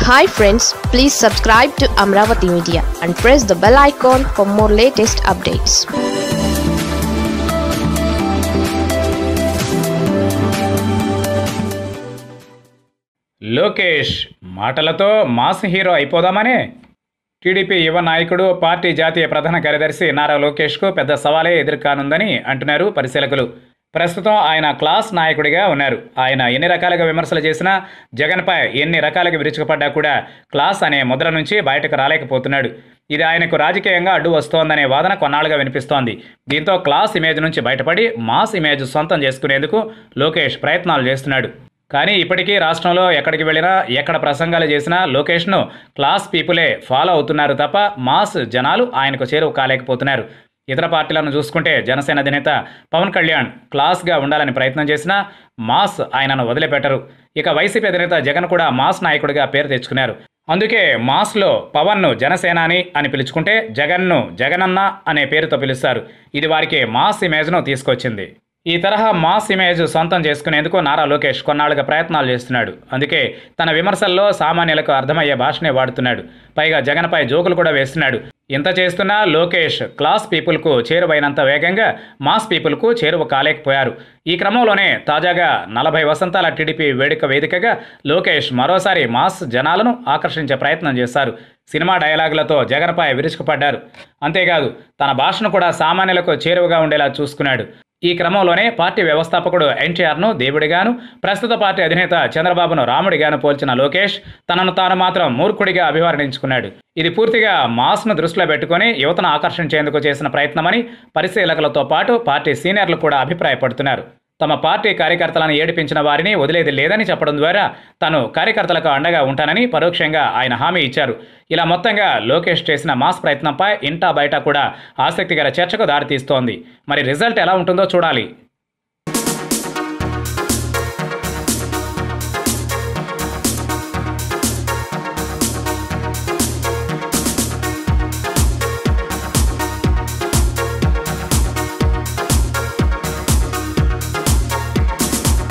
hi friends please subscribe to Amaravati media and press the bell icon for more latest updates Lokesh మాటలతో mass hero అయిపోదామనే TDP యువ నాయకుడు party జాతీయ ప్రధాన కార్యదర్శి నారా లోకేష్కు పెద్ద సవాలే ఎదుర్కానుందని అంటున్నారు పరిశీలకులు ప్రస్తుతం ఆయన క్లాస్ నాయకుడిగా ఉన్నారు ఆయన ఎన్ని రకాలుగా విమర్శలు చేసినా జగన్పై ఎన్ని రకాలుగా విరుచుకుపడ్డా కూడా క్లాస్ అనే ముద్ర నుంచి బయటకు రాలేకపోతున్నాడు ఇది ఆయనకు రాజకీయంగా అడ్డు వస్తోందనే వాదన కొన్నాళ్ళుగా వినిపిస్తోంది దీంతో క్లాస్ ఇమేజ్ నుంచి బయటపడి మాస్ ఇమేజ్ సొంతం చేసుకునేందుకు లోకేష్ ప్రయత్నాలు చేస్తున్నాడు కానీ ఇప్పటికీ రాష్ట్రంలో ఎక్కడికి వెళ్ళినా ఎక్కడ ప్రసంగాలు చేసినా లోకేష్ను క్లాస్ పీపులే ఫాలో అవుతున్నారు తప్ప మాస్ జనాలు ఆయనకు చేరువ కాలేకపోతున్నారు ఇతర పార్టీలను చూసుకుంటే జనసేన అధినేత పవన్ కళ్యాణ్ క్లాస్గా ఉండాలని ప్రయత్నం చేసినా మాస్ ఆయనను వదిలిపెట్టరు ఇక వైసీపీ అధినేత జగన్ కూడా మాస్ నాయకుడిగా పేరు తెచ్చుకున్నారు అందుకే మాస్లో పవన్ను జనసేనాని అని పిలుచుకుంటే జగన్ను జగనన్న అనే పేరుతో పిలుస్తారు ఇది వారికి మాస్ ఇమేజ్ను తీసుకొచ్చింది ఈ తరహా మాస్ ఇమేజ్ సొంతం చేసుకునేందుకు నారా లోకేష్ కొన్నాళ్ళుగా ప్రయత్నాలు చేస్తున్నాడు అందుకే తన విమర్శల్లో సామాన్యులకు అర్థమయ్యే భాషనే వాడుతున్నాడు పైగా జగన్పై జోకులు కూడా వేస్తున్నాడు ఇంత చేస్తున్నా లోకేష్ క్లాస్ పీపుల్కు చేరువైనంత వేగంగా మాస్ పీపుల్కు చేరువ కాలేకపోయారు ఈ క్రమంలోనే తాజాగా నలభై వసంతాల టీడీపీ వేడుక వేదికగా లోకేష్ మరోసారి మాస్ జనాలను ఆకర్షించే ప్రయత్నం చేశారు సినిమా డైలాగులతో జగన్పై విరుచుకుపడ్డారు అంతేకాదు తన భాషను కూడా సామాన్యులకు చేరువగా ఉండేలా చూసుకున్నాడు ఈ క్రమంలోనే పార్టీ వ్యవస్థాపకుడు ఎన్టీఆర్ను దేవుడిగాను ప్రస్తుత పార్టీ అధినేత చంద్రబాబును రాముడిగాను పోల్చిన లోకేష్ తనను తాను మాత్రం మూర్ఖుడిగా అభివర్ణించుకున్నాడు ఇది పూర్తిగా మాస్ను దృష్టిలో పెట్టుకుని యువతను ఆకర్షించేందుకు చేసిన ప్రయత్నమని పరిశీలకులతో పాటు పార్టీ సీనియర్లు కూడా అభిప్రాయపడుతున్నారు తమ పార్టీ కార్యకర్తలను ఏడిపించిన వారిని వదిలేది లేదని చెప్పడం ద్వారా తను కార్యకర్తలకు అండగా ఉంటానని పరోక్షంగా ఆయన హామీ ఇచ్చారు ఇలా మొత్తంగా లోకేష్ చేసిన మాస్ ప్రయత్నంపై ఇంటా బయట కూడా ఆసక్తికర చర్చకు దారితీస్తోంది మరి రిజల్ట్ ఎలా ఉంటుందో చూడాలి